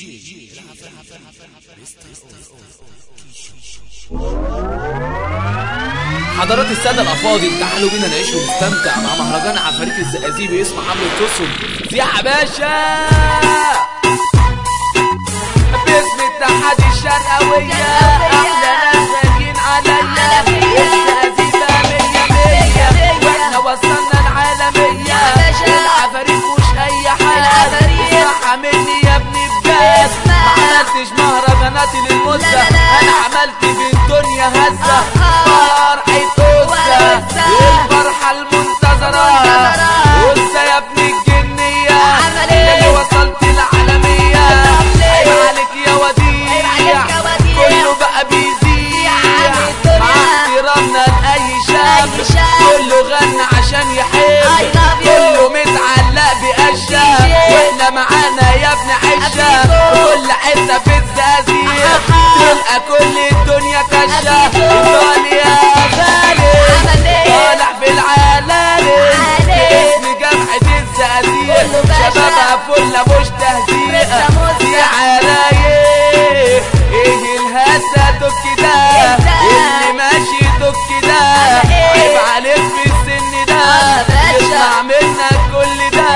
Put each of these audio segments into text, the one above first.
جي حضرات السادة الأفاضل تعالوا بينا نعيش ونستمتع مع مهرجان عفاريت الزقازيق باسم حملة تصل يا باشا باسم اتحاد الشرقاوية أحلى ناس راكين عليا الزقازيق بقى مية مية واحنا وصلنا العالمية العفاريت مش أي حاجة اسمعها مني يا ابني بجد ما عملتش مهرجانات للمدة أنا عملت في الدنيا هزة فرحة أسة الفرحة المنتظرة أسة يا ابن الجنية اللي وصلت العالمية عيب عليك يا وديع كله بقى بيذيع مع احترامنا لأي شاب كله غنى عشان يحب كله متعلق بأشة واحنا معانا يا ابن عشة كل حتة في الزقازيق تلقى كل الدنيا كشة ايطاليا يا غالي طالع في العالم اسم جامعة الزقازيق شبابها فلة مش تهزيق يا عرايق ايه الهسة دك ده اللي ماشي دك ده عيب عليك في السن ده يطلع منك كل ده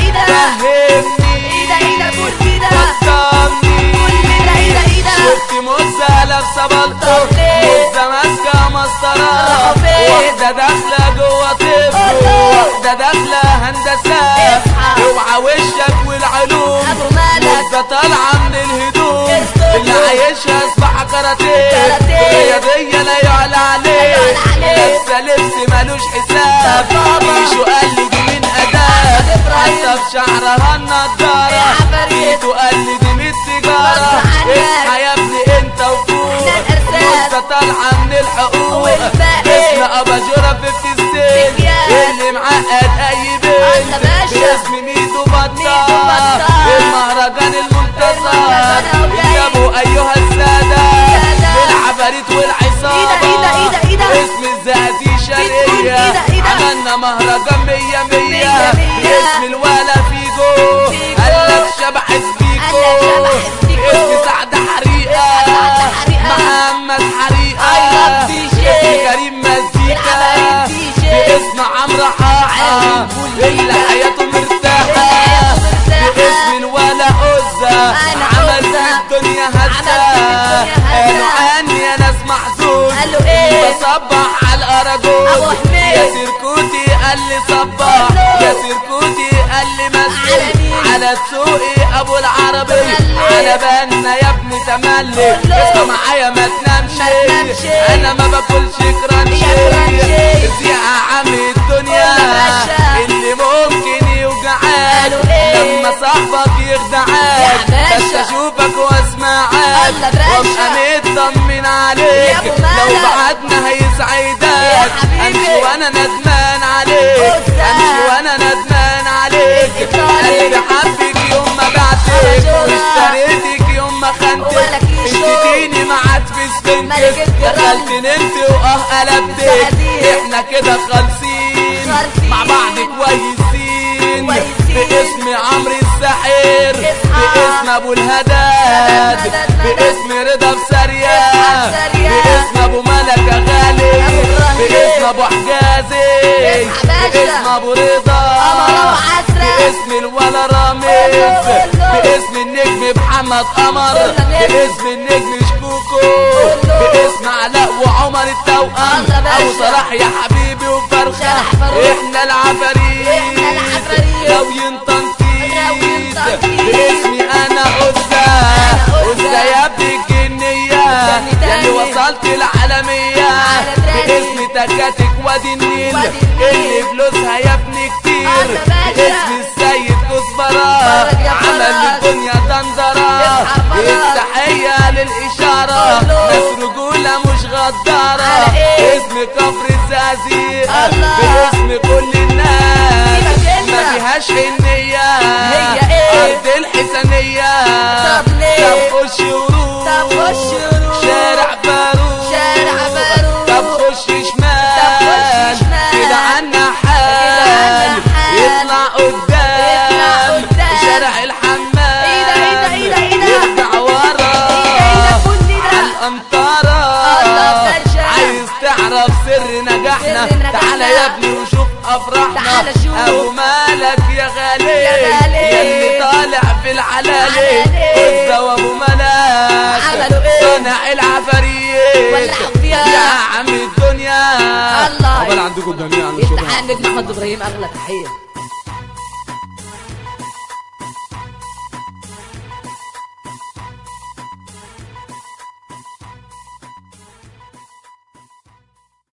فهمني فكرني شفت موزة لابسة بلطو موزة ماسكة مسطرة واحدة داخلة جوه طب واحدة داخلة هندسة اوعى وشك والعلوم موزة طالعة من الهدوم اللي عايشها اصبح كاراتيه رياضية لا يعلى عليه لابسة لبس ملوش حساب ميشو قال لي دي من اداب حتى في شعرها النضارة ميتو قال لي دي من التجارة اصحى يا ابني انت وفوق موزة طالعة من الحقوق اسم اباجورة في السن اللي معقد اي بنت باسم ميدو بطال المهرجان المنتظر انتبهوا ايها السادة بالعفاريت والعصابة اسم الزقازيق شرقية عملنا مهرجان مية مية باسم الولا فيجو قالك شبح سبيكو اسم سعد حريقة محمد حريقة اسم كريم مزيكا باسم عمرو حاحة اللي حياته مرتاحة باسم الولا أزة عمل في الدنيا هزة قالوا عني يا ناس محزون بصبح على الأراجوز يا سيركوتي قال لي صبح يا سيركوتي قال لي مسؤول على تسوقي ابو العربي على بالنا يا ابني تملي اسمع معايا ما تنامش انا ما باكلش كرانشي زيعة عم الدنيا اللي ممكن يوجعك لما صاحبك يخدعك بس اشوفك واسمعك وابقى مطمن عليك لو بعدنا هيسعدك امشي وانا ندمان عليك امشي وانا ندمان عليك قلبي حبك يوم ما بعتك واشتريتك يوم ما خنتك اشتكيني معاد في سفنتك دخلت نمت واه قلبتك احنا كده خالصين مع بعض كويسين باسم عمرو الساحر باسم ابو الهداد باسم رضا بسرية باسم ابو ملكة غالي باسم ابو حجازي باسم ابو رضا باسم الولا رامز باسم النجم محمد قمر باسم النجم شكوكو باسم علاء وعمر التوأم ابو صلاح يا حبيبي وفرخة احنا العفاريت لو ينطنطيت باسمي انا أسة أسة يا ابن الجنية يعني وصلت العالمية باسم تكاتك وادي النيل اللي فلوسها يا ابني كتير باسم السيد كزبرة عمل الدنيا دندرة التحية للإشارة ناس رجولة مش غدارة اسم كفر الزقازيق باسم كل الناس ما فيهاش حنية أرض الحسنية طب خش وروح شارع فاروق طب خش شمال كده عنا حال يطلع قدام شارع الحمام يا ابني وشوف افراحنا تعال شوف. ابو مالك يا غالي يا غالي. يا اللي طالع في العلالي علالي. قزة وابو ملاك عملوا ايه؟ صانع العفاريت ولعوا فيها. يا عم الدنيا الله. عقبال عندكم جميعا يفتح النجم احمد ابراهيم اغلى تحيه